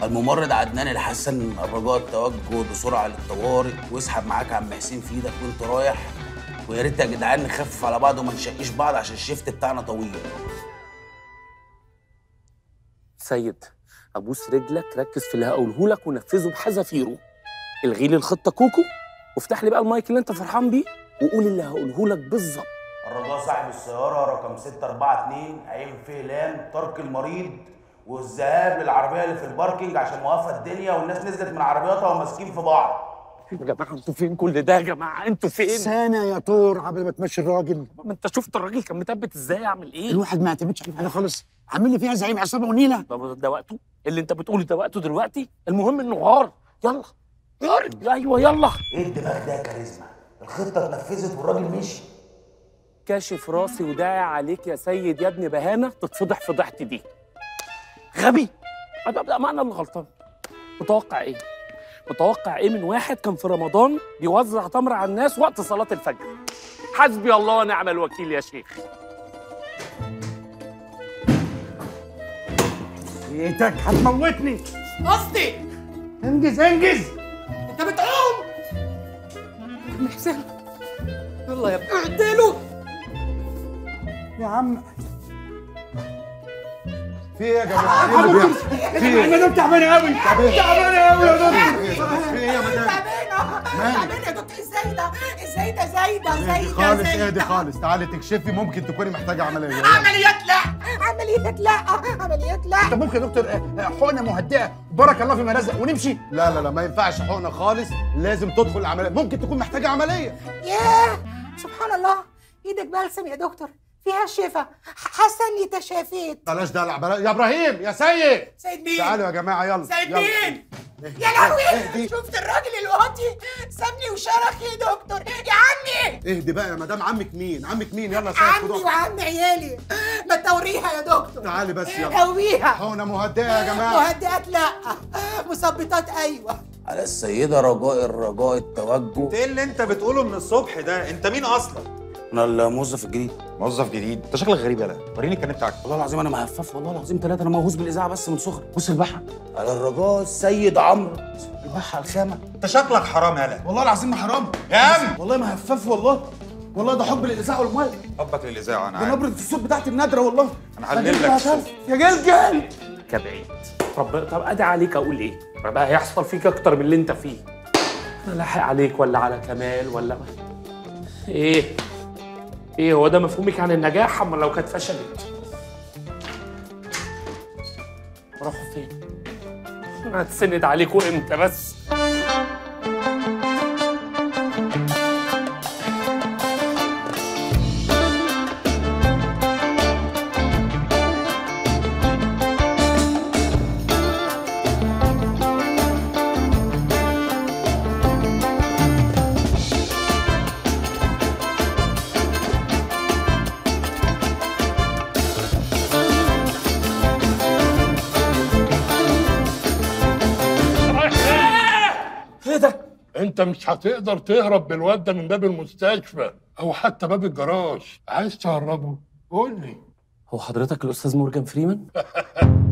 الممرض عدنان الحسن الرجاء التوجه بسرعه للطوارئ واسحب معاك عم حسين في ايدك وانت رايح ويا ريت يا جدعان نخفف على بعض وما نشقيش بعض عشان الشيفت بتاعنا طويل سيد ابوس رجلك ركز في اللي هقوله لك ونفذه بحذافيره الغي لي الخطه كوكو وافتح لي بقى المايك اللي انت فرحان بيه وقول اللي هقوله لك بالظبط الرجاء صاحب السياره رقم 642 عين فيلان ترك المريض والذهاب للعربيه اللي في الباركينج عشان موقفه الدنيا والناس نزلت من عربياتها وماسكين في بعض يا جماعه انتوا فين كل ده يا جماعه انتوا فين سنة يا طور قبل ما تمشي الراجل ما انت شفت الراجل كان مثبت ازاي اعمل ايه الواحد ما يعتمدش على حاجة خالص عامل لي فيها زعيم عصابة ونيلة طب ده وقته اللي انت بتقوله ده وقته دلوقتي المهم انه غار يلا يلا ايوه يلا ايه الدماغ ده يا كاريزما الخطه اتنفذت والراجل مشي كاشف راسي وداعي عليك يا سيد يا ابن بهانه تتفضح فضحتي دي غبي ابقى ما انا اللي غلطان متوقع ايه متوقع ايه من واحد كان في رمضان بيوزع تمر على الناس وقت صلاه الفجر حسبي الله ونعم الوكيل يا شيخ ايدك هتموتني قصدي انجز انجز انت بتعوم ابن حسين يلا يا ابني اعدله يا عم في ايه يا جماعه؟ ايه اللي بيحصل؟ في ايه؟ المدام تعبانة قوي تعبانة قوي يا دكتور في ايه يا مدام؟ تعبانه تعبانه يا دكتور ازاي ده ازاي ده زي ده زي اهدي ده خالص زي اهدي ده خالص تعالي تكشفي ممكن تكوني محتاجه عمليه عمليات لا عمليات لا عمليات لا طب ممكن يا دكتور آه، آه، حقنة مهدئة بارك الله فيما رزق ونمشي لا لا لا ما ينفعش حقنه خالص لازم تدخل العمليه ممكن تكون محتاجه عمليه ياه سبحان الله ايدك بلسم يا دكتور فيها الشفا حاسه اني تشافيت بلاش دلع بلاش يا ابراهيم يا سيد سيد مين تعالوا يا جماعه يلا سيد يلا. مين يا لهوي اهدي. شفت الراجل الواطي سابني وشرخ يا دكتور يا عمي اهدي بقى يا مدام عمك مين عمك مين يلا يا سيد عمي خدوها. وعم عيالي ما توريها يا دكتور تعالي بس يلا قويها حقنه مهدئه يا جماعه مهدئات لا مثبطات ايوه على السيده رجاء الرجاء التوجه ايه اللي انت بتقوله من الصبح ده انت مين اصلا انا الموظف الجديد موظف جديد انت شكلك غريب يالا وريني الكارنيه بتاعك والله العظيم انا مهفف والله العظيم ثلاثه انا موهوس بالاذاعه بس من صغري بص البحر على الرجاء السيد عمرو البحر الخامه انت شكلك حرام يالا والله العظيم ما حرام يا عم والله ما هفاف والله والله ده حب للاذاعه والميه حبك للاذاعه انا ده عارف نبره الصوت بتاعتي النادره والله انا هحلل لك الصوت. يا جلجل كبعيد طب طب ادي عليك اقول ايه بقى هيحصل فيك اكتر من اللي انت فيه انا لاحق عليك ولا على كمال ولا ايه ايه هو ده مفهومك عن النجاح اما لو كانت فشلت راحوا فين هتسند عليكوا امتى بس ايه ده انت مش هتقدر تهرب بالواد ده من باب المستشفى او حتى باب الجراج عايز تهربه قول لي هو حضرتك الاستاذ مورجان فريمان